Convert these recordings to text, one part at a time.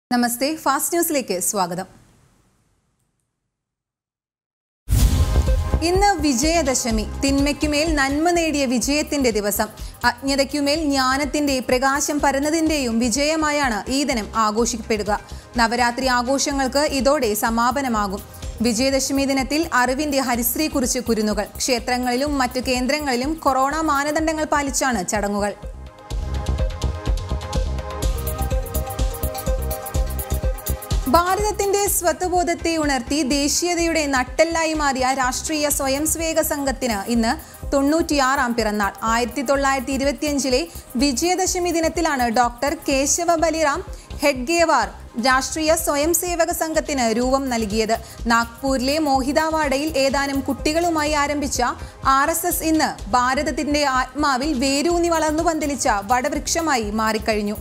നമസ്തേ fast ന്യൂസിലേക്ക് സ്വാഗതം ഇന്ന് വിജയദശമി തിന്മയ്ക്കുമേൽ നന്മ നേടിയ വിജയത്തിന്റെ ദിവസം അജ്ഞതയ്ക്കുമേൽ ജ്ഞാനത്തിന്റെ പ്രകാശം പരന്നതിന്റെയും വിജയമായാണ് ഈ ദിനം ആഘോഷിക്കപ്പെടുക നവരാത്രി ആഘോഷങ്ങൾക്ക് ഇതോടെ സമാപനമാകും വിജയദശമി ദിനത്തിൽ അറിവിന്റെ ഹരിശ്രീ കുറിച്ച് കുരുന്നുകൾ ക്ഷേത്രങ്ങളിലും മറ്റു കേന്ദ്രങ്ങളിലും കൊറോണ മാനദണ്ഡങ്ങൾ പാലിച്ചാണ് ചടങ്ങുകൾ ഭാരതത്തിന്റെ സ്വത്വബോധത്തെ ഉണർത്തി ദേശീയതയുടെ നട്ടെല്ലായി മാറിയ രാഷ്ട്രീയ സ്വയംസേവക സംഘത്തിന് ഇന്ന് തൊണ്ണൂറ്റിയാറാം പിറന്നാൾ ആയിരത്തി തൊള്ളായിരത്തി ഇരുപത്തിയഞ്ചിലെ വിജയദശമി ദിനത്തിലാണ് ഡോക്ടർ കേശവ ബലിറാം ഹെഡ്ഗേവാർ രാഷ്ട്രീയ സ്വയംസേവക സംഘത്തിന് രൂപം നൽകിയത് നാഗ്പൂരിലെ മോഹിതാവാഡയിൽ ഏതാനും കുട്ടികളുമായി ആരംഭിച്ച ആർ എസ് എസ് ഇന്ന് ഭാരതത്തിന്റെ ആത്മാവിൽ വേരൂന്നി വളർന്നു പന്തലിച്ച വടവൃക്ഷമായി മാറിക്കഴിഞ്ഞു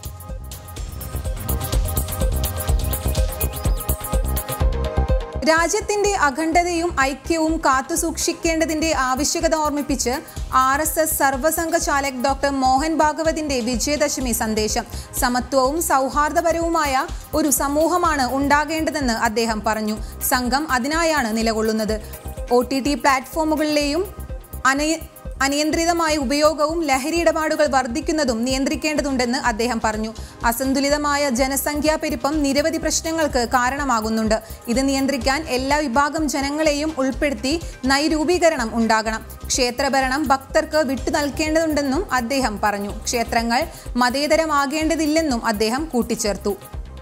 രാജ്യത്തിന്റെ അഖണ്ഡതയും ഐക്യവും കാത്തുസൂക്ഷിക്കേണ്ടതിന്റെ ആവശ്യകത ഓർമ്മിപ്പിച്ച് ആർ എസ് എസ് സർവസംഘ ചാലക് ഡോക്ടർ മോഹൻ ഭാഗവതിന്റെ വിജയദശമി സന്ദേശം സമത്വവും സൗഹാർദ്ദപരവുമായ ഒരു സമൂഹമാണ് ഉണ്ടാകേണ്ടതെന്ന് അദ്ദേഹം പറഞ്ഞു സംഘം അതിനായാണ് നിലകൊള്ളുന്നത് ഒ ടി ടി പ്ലാറ്റ്ഫോമുകളിലെയും അനയ അനിയന്ത്രിതമായ ഉപയോഗവും ലഹരി ഇടപാടുകൾ വർദ്ധിക്കുന്നതും നിയന്ത്രിക്കേണ്ടതുണ്ടെന്ന് അദ്ദേഹം പറഞ്ഞു അസന്തുലിതമായ ജനസംഖ്യാ പെരുപ്പം നിരവധി പ്രശ്നങ്ങൾക്ക് കാരണമാകുന്നുണ്ട് ഇത് നിയന്ത്രിക്കാൻ എല്ലാ വിഭാഗം ജനങ്ങളെയും ഉൾപ്പെടുത്തി നൈരൂപീകരണം ഉണ്ടാകണം ക്ഷേത്രഭരണം ഭക്തർക്ക് വിട്ടു നൽകേണ്ടതുണ്ടെന്നും അദ്ദേഹം പറഞ്ഞു ക്ഷേത്രങ്ങൾ മതേതരമാകേണ്ടതില്ലെന്നും അദ്ദേഹം കൂട്ടിച്ചേർത്തു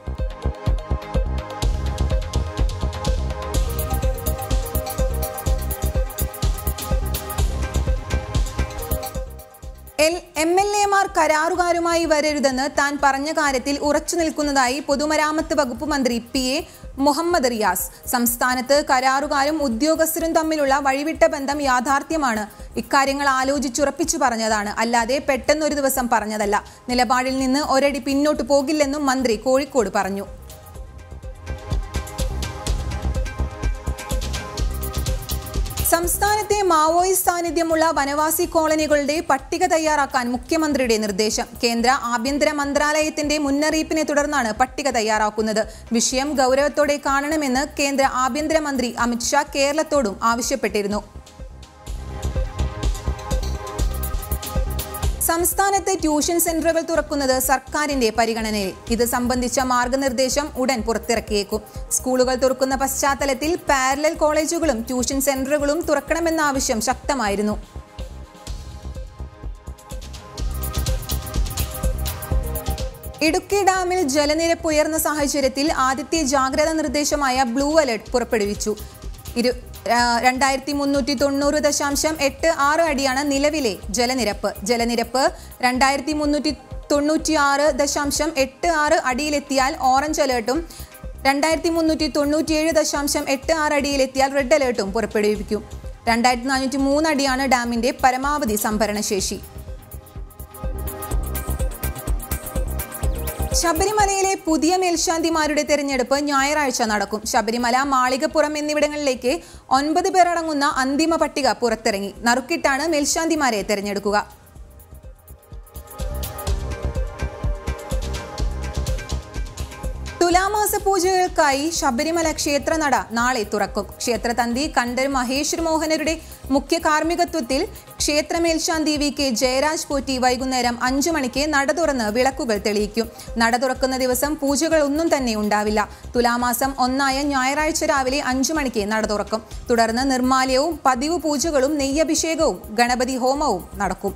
എൽ എം എൽ എമാർ കരാറുകാരുമായി വരരുതെന്ന് താൻ പറഞ്ഞ കാര്യത്തിൽ ഉറച്ചു നിൽക്കുന്നതായി പൊതുമരാമത്ത് വകുപ്പ് മന്ത്രി പി എ മുഹമ്മദ് റിയാസ് സംസ്ഥാനത്ത് കരാറുകാരും ഉദ്യോഗസ്ഥരും തമ്മിലുള്ള വഴിവിട്ട ബന്ധം യാഥാർത്ഥ്യമാണ് ഇക്കാര്യങ്ങൾ ആലോചിച്ചുറപ്പിച്ചു പറഞ്ഞതാണ് അല്ലാതെ പെട്ടെന്നൊരു ദിവസം പറഞ്ഞതല്ല നിലപാടിൽ നിന്ന് ഒരടി പിന്നോട്ട് പോകില്ലെന്നും മന്ത്രി കോഴിക്കോട് പറഞ്ഞു സംസ്ഥാനത്തെ മാവോയിസ്റ്റ് സാന്നിധ്യമുള്ള വനവാസി കോളനികളുടെ പട്ടിക തയ്യാറാക്കാൻ മുഖ്യമന്ത്രിയുടെ നിർദ്ദേശം കേന്ദ്ര ആഭ്യന്തര മന്ത്രാലയത്തിന്റെ മുന്നറിയിപ്പിനെ തുടർന്നാണ് പട്ടിക തയ്യാറാക്കുന്നത് വിഷയം ഗൗരവത്തോടെ കാണണമെന്ന് കേന്ദ്ര ആഭ്യന്തരമന്ത്രി അമിത്ഷാ കേരളത്തോടും ആവശ്യപ്പെട്ടിരുന്നു സംസ്ഥാനത്ത് ട്യൂഷൻ സെന്ററുകൾ തുറക്കുന്നത് സർക്കാരിന്റെ പരിഗണനയിൽ ഇത് സംബന്ധിച്ച മാർഗനിർദ്ദേശം ഉടൻ പുറത്തിറക്കിയേക്കും സ്കൂളുകൾ തുറക്കുന്ന പശ്ചാത്തലത്തിൽ പാരലൽ കോളേജുകളും ട്യൂഷൻ സെന്ററുകളും തുറക്കണമെന്ന ആവശ്യം ശക്തമായിരുന്നു ഇടുക്കി ഡാമിൽ ജലനിരപ്പ് ഉയർന്ന സാഹചര്യത്തിൽ ആദ്യത്തെ ജാഗ്രതാ നിർദ്ദേശമായ ബ്ലൂ അലർട്ട് പുറപ്പെടുവിച്ചു ഇരു രണ്ടായിരത്തി മുന്നൂറ്റി തൊണ്ണൂറ് ദശാംശം എട്ട് ആറ് അടിയാണ് നിലവിലെ ജലനിരപ്പ് ജലനിരപ്പ് രണ്ടായിരത്തി മുന്നൂറ്റി തൊണ്ണൂറ്റി ആറ് ദശാംശം എട്ട് ആറ് അടിയിലെത്തിയാൽ ഓറഞ്ച് അലേർട്ടും രണ്ടായിരത്തി മുന്നൂറ്റി തൊണ്ണൂറ്റിയേഴ് ദശാംശം എട്ട് ആറ് അടിയിലെത്തിയാൽ റെഡ് അലേർട്ടും പുറപ്പെടുവിക്കും രണ്ടായിരത്തി നാനൂറ്റി മൂന്ന് അടിയാണ് ഡാമിന്റെ പരമാവധി സംഭരണശേഷി ശബരിമലയിലെ പുതിയ മേൽശാന്തിമാരുടെ തെരഞ്ഞെടുപ്പ് ഞായറാഴ്ച നടക്കും ശബരിമല മാളികപ്പുറം എന്നിവിടങ്ങളിലേക്ക് ഒൻപത് പേരടങ്ങുന്ന അന്തിമ പട്ടിക പുറത്തിറങ്ങി നറുക്കിട്ടാണ് മേൽശാന്തിമാരെ തെരഞ്ഞെടുക്കുക തുലാമാസ പൂജകൾക്കായി ശബരിമല ക്ഷേത്രനട നാളെ തുറക്കും ക്ഷേത്രതന്ത്രി കണ്ടർ മഹേശ്വർ മോഹനരുടെ മുഖ്യ കാർമ്മികത്വത്തിൽ ക്ഷേത്രമേൽശാന്തി വി കെ ജയരാജ് പോറ്റി വൈകുന്നേരം അഞ്ചു മണിക്ക് നട തുറന്ന് വിളക്കുകൾ തെളിയിക്കും നട തുറക്കുന്ന ദിവസം പൂജകൾ ഒന്നും തന്നെ ഉണ്ടാവില്ല തുലാമാസം ഒന്നായ ഞായറാഴ്ച രാവിലെ അഞ്ചു മണിക്ക് നട തുറക്കും തുടർന്ന് നിർമാല്യവും പതിവ് പൂജകളും നെയ്യഭിഷേകവും ഗണപതി ഹോമവും നടക്കും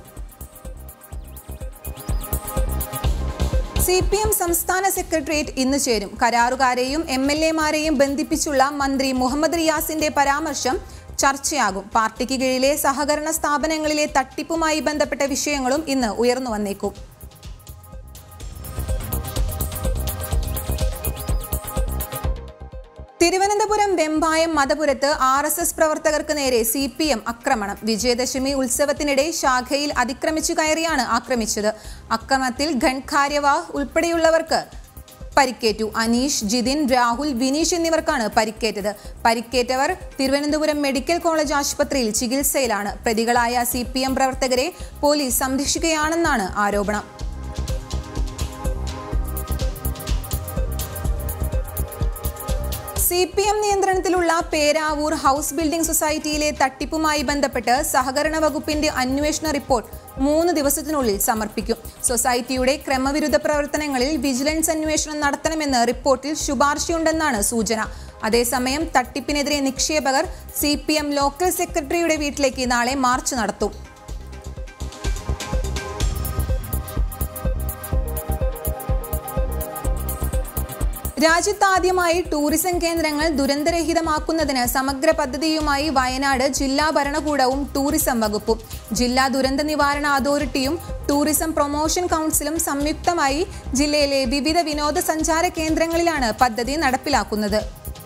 സി പി എം സംസ്ഥാന സെക്രട്ടേറിയറ്റ് ഇന്ന് ചേരും കരാറുകാരെയും എം എൽ എമാരെയും ബന്ധിപ്പിച്ചുള്ള മന്ത്രി മുഹമ്മദ് റിയാസിന്റെ പരാമർശം ചർച്ചയാകും പാർട്ടിക്ക് കീഴിലെ സഹകരണ സ്ഥാപനങ്ങളിലെ തട്ടിപ്പുമായി ബന്ധപ്പെട്ട വിഷയങ്ങളും ഇന്ന് ഉയർന്നു വന്നേക്കും തിരുവനന്തപുരം വെമ്പായം മതപുരത്ത് ആർ എസ് എസ് പ്രവർത്തകർക്ക് നേരെ സി പി എം ആക്രമണം വിജയദശമി ഉത്സവത്തിനിടെ ശാഖയിൽ അതിക്രമിച്ചു കയറിയാണ് ആക്രമിച്ചത് അക്രമത്തിൽ ഖൻഖാര്യവാഹ് ഉൾപ്പെടെയുള്ളവർക്ക് പരിക്കേറ്റു അനീഷ് ജിതിൻ രാഹുൽ വിനീഷ് എന്നിവർക്കാണ് പരിക്കേറ്റത് പരിക്കേറ്റവർ തിരുവനന്തപുരം മെഡിക്കൽ കോളേജ് ആശുപത്രിയിൽ ചികിത്സയിലാണ് പ്രതികളായ സി പ്രവർത്തകരെ പോലീസ് സംരക്ഷിക്കുകയാണെന്നാണ് ആരോപണം സി പി എം നിയന്ത്രണത്തിലുള്ള പേരാവൂർ ഹൗസ് ബിൽഡിംഗ് സൊസൈറ്റിയിലെ തട്ടിപ്പുമായി ബന്ധപ്പെട്ട് സഹകരണ വകുപ്പിന്റെ അന്വേഷണ റിപ്പോർട്ട് മൂന്ന് ദിവസത്തിനുള്ളിൽ സമർപ്പിക്കും സൊസൈറ്റിയുടെ ക്രമവിരുദ്ധ പ്രവർത്തനങ്ങളിൽ വിജിലൻസ് അന്വേഷണം നടത്തണമെന്ന് റിപ്പോർട്ടിൽ ശുപാർശയുണ്ടെന്നാണ് സൂചന അതേസമയം തട്ടിപ്പിനെതിരെ നിക്ഷേപകർ സി ലോക്കൽ സെക്രട്ടറിയുടെ വീട്ടിലേക്ക് നാളെ മാർച്ച് നടത്തും രാജ്യത്താദ്യമായി ടൂറിസം കേന്ദ്രങ്ങൾ ദുരന്തരഹിതമാക്കുന്നതിന് സമഗ്ര പദ്ധതിയുമായി വയനാട് ജില്ലാ ഭരണകൂടവും ടൂറിസം വകുപ്പും ജില്ലാ ദുരന്ത നിവാരണ അതോറിറ്റിയും ടൂറിസം പ്രൊമോഷൻ കൗൺസിലും സംയുക്തമായി ജില്ലയിലെ വിവിധ വിനോദസഞ്ചാര കേന്ദ്രങ്ങളിലാണ് പദ്ധതി നടപ്പിലാക്കുന്നത്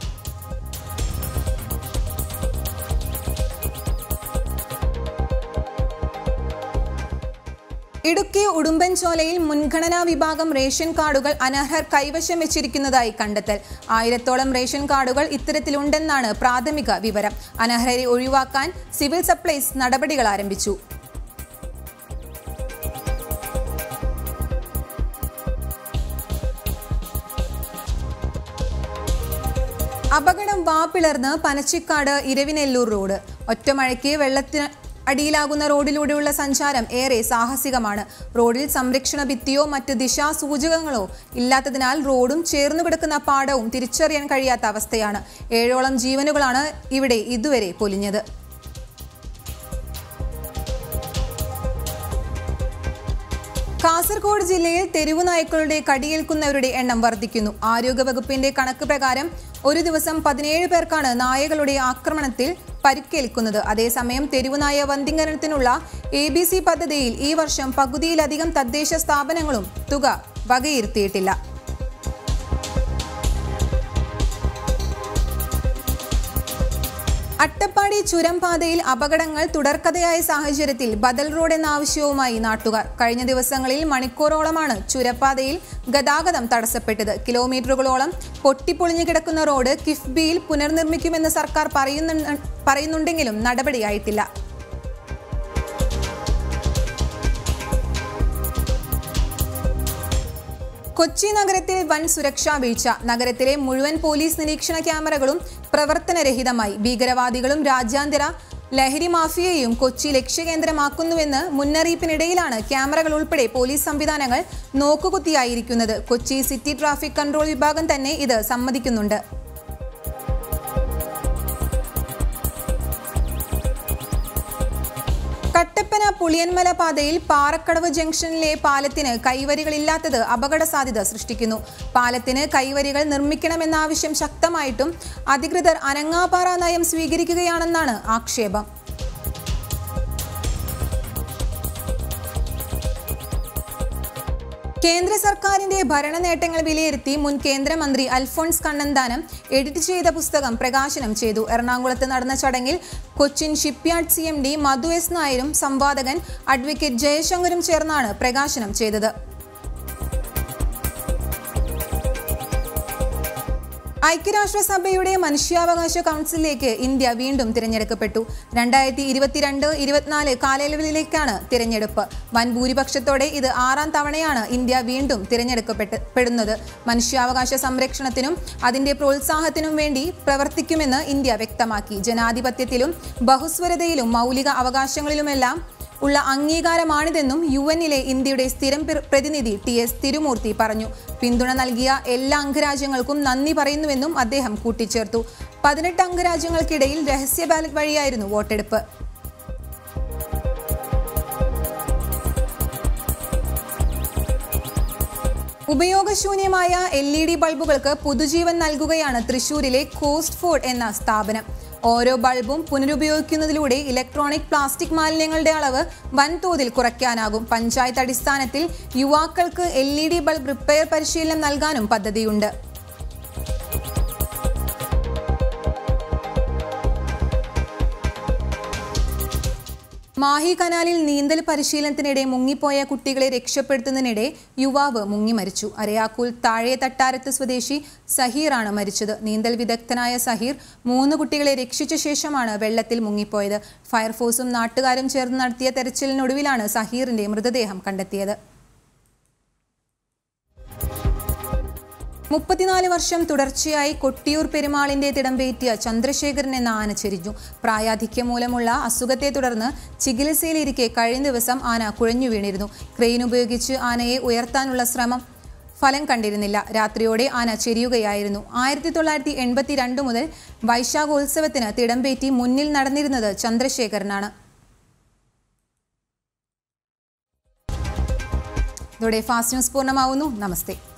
ഇടുക്കി ഉടുമ്പൻചോലയിൽ മുൻഗണനാ വിഭാഗം റേഷൻ കാർഡുകൾ അനർഹർ കൈവശം വെച്ചിരിക്കുന്നതായി കണ്ടെത്തൽ ആയിരത്തോളം റേഷൻ കാർഡുകൾ ഇത്തരത്തിലുണ്ടെന്നാണ് പ്രാഥമിക വിവരം അനർഹരെ ഒഴിവാക്കാൻ സിവിൽ സപ്ലൈസ് നടപടികൾ ആരംഭിച്ചു അപകടം വാപ്പിളർന്ന് പനച്ചിക്കാട് ഇരവിനെല്ലൂർ റോഡ് ഒറ്റമഴയ്ക്ക് വെള്ളത്തിന് അടിയിലാകുന്ന റോഡിലൂടെയുള്ള സഞ്ചാരം ഏറെ സാഹസികമാണ് റോഡിൽ സംരക്ഷണ ഭിത്തിയോ മറ്റ് ദിശാസൂചകങ്ങളോ ഇല്ലാത്തതിനാൽ റോഡും ചേർന്നു കിടക്കുന്ന പാടവും തിരിച്ചറിയാൻ കഴിയാത്ത അവസ്ഥയാണ് ഏഴോളം ജീവനുകളാണ് ഇവിടെ ഇതുവരെ പൊലിഞ്ഞത് കാസർഗോഡ് ജില്ലയിൽ തെരുവു നായ്ക്കളുടെ കടിയേൽക്കുന്നവരുടെ എണ്ണം വർദ്ധിക്കുന്നു ആരോഗ്യവകുപ്പിന്റെ കണക്ക് പ്രകാരം ഒരു ദിവസം പതിനേഴ് പേർക്കാണ് നായകളുടെ ആക്രമണത്തിൽ പരിക്കേൽക്കുന്നത് അതേസമയം തെരുവുനായ വന്ധ്യംകരണത്തിനുള്ള എ ബി സി പദ്ധതിയിൽ ഈ വർഷം പകുതിയിലധികം തദ്ദേശ സ്ഥാപനങ്ങളും തുക വകയിരുത്തിയിട്ടില്ല അട്ടപ്പാടി ചുരം പാതയിൽ അപകടങ്ങൾ തുടർക്കഥയായ സാഹചര്യത്തിൽ ബദൽ റോഡ് എന്ന ആവശ്യവുമായി നാട്ടുകാർ കഴിഞ്ഞ ദിവസങ്ങളിൽ മണിക്കൂറോളമാണ് ചുരപ്പാതയിൽ ഗതാഗതം തടസ്സപ്പെട്ടത് കിലോമീറ്ററുകളോളം പൊട്ടിപ്പൊളിഞ്ഞു കിടക്കുന്ന റോഡ് കിഫ്ബിയിൽ പുനർനിർമ്മിക്കുമെന്ന് സർക്കാർ പറയുന്നു പറയുന്നുണ്ടെങ്കിലും നടപടിയായിട്ടില്ല കൊച്ചി നഗരത്തിൽ വൻ സുരക്ഷാ വീഴ്ച നഗരത്തിലെ മുഴുവൻ പോലീസ് നിരീക്ഷണ ക്യാമറകളും പ്രവർത്തനരഹിതമായി ഭീകരവാദികളും രാജ്യാന്തര ലഹരി മാഫിയയും കൊച്ചി ലക്ഷ്യകേന്ദ്രമാക്കുന്നുവെന്ന് മുന്നറിയിപ്പിനിടയിലാണ് ക്യാമറകൾ ഉൾപ്പെടെ പോലീസ് സംവിധാനങ്ങൾ നോക്കുകുത്തിയായിരിക്കുന്നത് കൊച്ചി സിറ്റി ട്രാഫിക് കൺട്രോൾ വിഭാഗം തന്നെ ഇത് സമ്മതിക്കുന്നുണ്ട് കട്ടപ്പന പുളിയൻമല പാതയിൽ പാറക്കടവ് ജംഗ്ഷനിലെ പാലത്തിന് കൈവരികളില്ലാത്തത് അപകട സാധ്യത സൃഷ്ടിക്കുന്നു പാലത്തിന് കൈവരികൾ നിർമ്മിക്കണമെന്ന ആവശ്യം ശക്തമായിട്ടും അധികൃതർ അനങ്ങാപാറ നയം സ്വീകരിക്കുകയാണെന്നാണ് ആക്ഷേപം കേന്ദ്ര സർക്കാരിന്റെ ഭരണ നേട്ടങ്ങൾ വിലയിരുത്തി മുൻ കേന്ദ്രമന്ത്രി അൽഫോൺസ് കണ്ണന്താനം എഡിറ്റ് ചെയ്ത പുസ്തകം പ്രകാശനം ചെയ്തു എറണാകുളത്ത് നടന്ന ചടങ്ങിൽ Cochin shipyard C M D Madhu S നായരും സംവാദകൻ അഡ്വക്കേറ്റ് ജയശങ്കറും ചേർന്നാണ് പ്രകാശനം ചെയ്തത് ഐക്യരാഷ്ട്രസഭയുടെ മനുഷ്യാവകാശ കൗൺസിലിലേക്ക് ഇന്ത്യ വീണ്ടും തിരഞ്ഞെടുക്കപ്പെട്ടു രണ്ടായിരത്തി ഇരുപത്തിരണ്ട് ഇരുപത്തിനാല് കാലയളവിലേക്കാണ് തിരഞ്ഞെടുപ്പ് വൻ ഭൂരിപക്ഷത്തോടെ ഇത് ആറാം തവണയാണ് ഇന്ത്യ വീണ്ടും തിരഞ്ഞെടുക്കപ്പെട്ട് പെടുന്നത് മനുഷ്യാവകാശ സംരക്ഷണത്തിനും അതിന്റെ പ്രോത്സാഹത്തിനും വേണ്ടി പ്രവർത്തിക്കുമെന്ന് ഇന്ത്യ വ്യക്തമാക്കി ജനാധിപത്യത്തിലും ബഹുസ്വരതയിലും മൗലിക അവകാശങ്ങളിലുമെല്ലാം ഉള്ള അംഗീകാരമാണിതെന്നും യു എന്നിലെ ഇന്ത്യയുടെ സ്ഥിരം പ്ര- പ്രതിനിധി ടി എസ് തിരുമൂർത്തി പറഞ്ഞു പിന്തുണ നൽകിയ എല്ലാ അംഗരാജ്യങ്ങൾക്കും നന്ദി പറയുന്നുവെന്നും അദ്ദേഹം കൂട്ടിച്ചേർത്തു പതിനെട്ട് അംഗരാജ്യങ്ങൾക്കിടയിൽ രഹസ്യ ബാലറ്റ് വഴിയായിരുന്നു വോട്ടെടുപ്പ് ഉപയോഗശൂന്യമായ എൽ ഇ ഡി ബൾബുകൾക്ക് പുതുജീവൻ നൽകുകയാണ് തൃശൂരിലെ കോസ്റ്റ് ഫോർഡ് എന്ന സ്ഥാപനം ഓരോ ബൾബും പുനരുപയോഗിക്കുന്നതിലൂടെ ഇലക്ട്രോണിക് പ്ലാസ്റ്റിക് മാലിന്യങ്ങളുടെ അളവ് വൻതോതിൽ കുറയ്ക്കാനാകും പഞ്ചായത്ത് അടിസ്ഥാനത്തിൽ യുവാക്കൾക്ക് L E D bulb repair പരിശീലനം നൽകാനും പദ്ധതിയുണ്ട് മാഹി കനാലിൽ നീന്തൽ പരിശീലനത്തിനിടെ മുങ്ങിപ്പോയ കുട്ടികളെ രക്ഷപ്പെടുത്തുന്നതിനിടെ യുവാവ് മുങ്ങി മരിച്ചു അരയാക്കൂൽ താഴെ തട്ടാരത്ത് സ്വദേശി സഹീറാണ് മരിച്ചത് നീന്തൽ വിദഗ്ധനായ സഹീർ മൂന്ന് കുട്ടികളെ രക്ഷിച്ച ശേഷമാണ് വെള്ളത്തിൽ മുങ്ങിപ്പോയത് ഫയർഫോഴ്സും നാട്ടുകാരും ചേർന്ന് നടത്തിയ തെരച്ചിലിനൊടുവിലാണ് സഹീറിന്റെ മൃതദേഹം കണ്ടെത്തിയത് മുപ്പത്തിനാല് വർഷം തുടർച്ചയായി കൊട്ടിയൂർ പെരുമാളിന്റെ തിടമ്പേറ്റിയ ചന്ദ്രശേഖരൻ എന്ന ആന ചെരിഞ്ഞു പ്രായാധിക്യം മൂലമുള്ള അസുഖത്തെ തുടർന്ന് ചികിത്സയിലിരിക്കെ കഴിഞ്ഞ ദിവസം ആന കുഴഞ്ഞു വീണിരുന്നു ക്രെയിൻ ഉപയോഗിച്ച് ആനയെ ഉയർത്താനുള്ള ശ്രമം ഫലം കണ്ടിരുന്നില്ല രാത്രിയോടെ ആന ചെരിയുകയായിരുന്നു ആയിരത്തി തൊള്ളായിരത്തി എൺപത്തി രണ്ട് മുതൽ വൈശാഖോത്സവത്തിന് തിടമ്പേറ്റി മുന്നിൽ നടന്നിരുന്നത് ചന്ദ്രശേഖരനാണ് ഇതോടെ ഫാസ്റ്റ് ന്യൂസ് പൂർണ്ണമാവുന്നു നമസ്തേ